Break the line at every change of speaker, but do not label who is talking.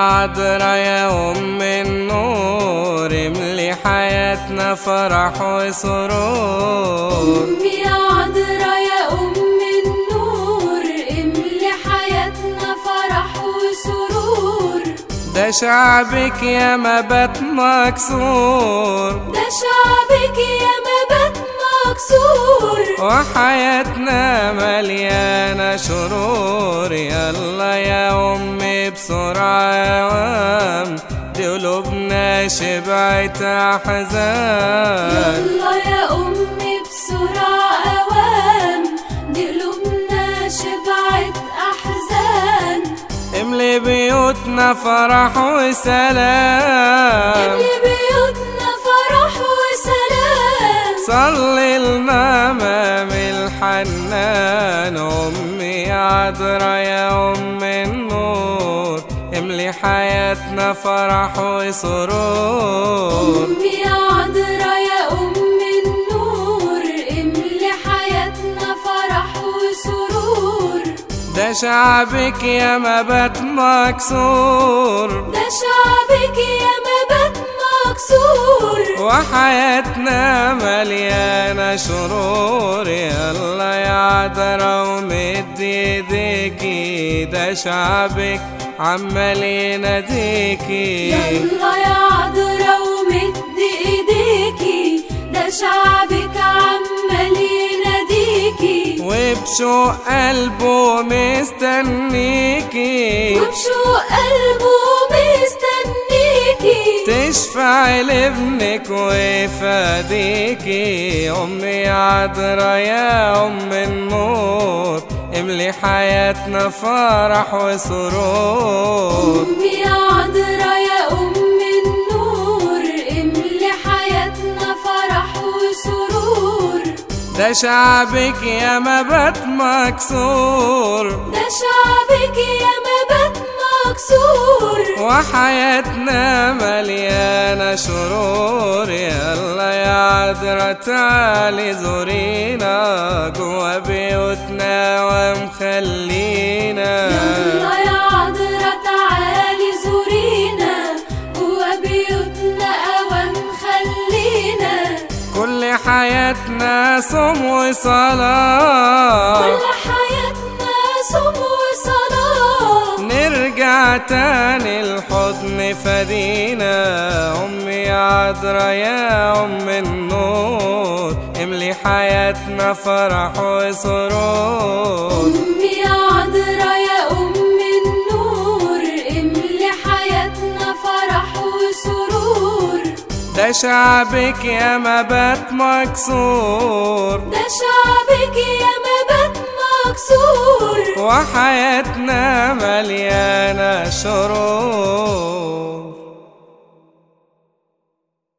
عذرا يا أم النور املي حياتنا فرح وسرور
أمي يا عذرا يا أم النور املي حياتنا فرح وسرور
ده شعبك يا ما بات مكسور
ده شعبك يا مبات مكسور
وحياتنا مليانة شرور يلا يا أمي بسرعة يا وام دي قلوبنا شبعت أحزان
يلا يا أمي بسرعة أوام دي قلوبنا شبعت أحزان
املي بيوتنا فرح وسلام
املي بيوتنا فرح وسلام
صلي لنا امام الحنان امي عذرا يا ام النور املي حياتنا فرح وسرور
أمي يا عذرا يا أم النور املي حياتنا فرح وسرور
ده شعبك يا ما بات مكسور
ده شعبك يا مبات مكسور
وحياتنا مليانة شرور يلا يا عذرا ومد ايديكي ده شعبك عمال يناديكي
يلا يا عذرا ومد ايديكي ده شعبك عمال يناديكي
وبشوق قلبه مستنيكي
وبشوق قلبه مستنيكي
تشفع لابنك ويفاديكي أمي عذرا يا أم النور املي حياتنا فرح وسرور
أمي يا عذرا يا أم النور املي حياتنا فرح وسرور
ده شعبك يا ما بات مكسور
ده شعبك يا مبات مكسور
وحياتنا مليانة شرور يلا يا عذرا تعالي زورينا جوا بيوتنا ومخلينا
يلا يا عذرا تعالي زورينا جوا بيوتنا أوام خلينا
كل حياتنا صوم وصلاة
كل حياتنا صوم وصلاة
نرجع تاني الحضن فدينا أمي عذرا يا أم النور املي حياتنا فرح وسرور
أمي يا عذرا يا أم النور املي حياتنا فرح وسرور
ده شعبك يا ما بات مكسور
ده شعبك يا مبات مكسور
وحياتنا مليانة شرور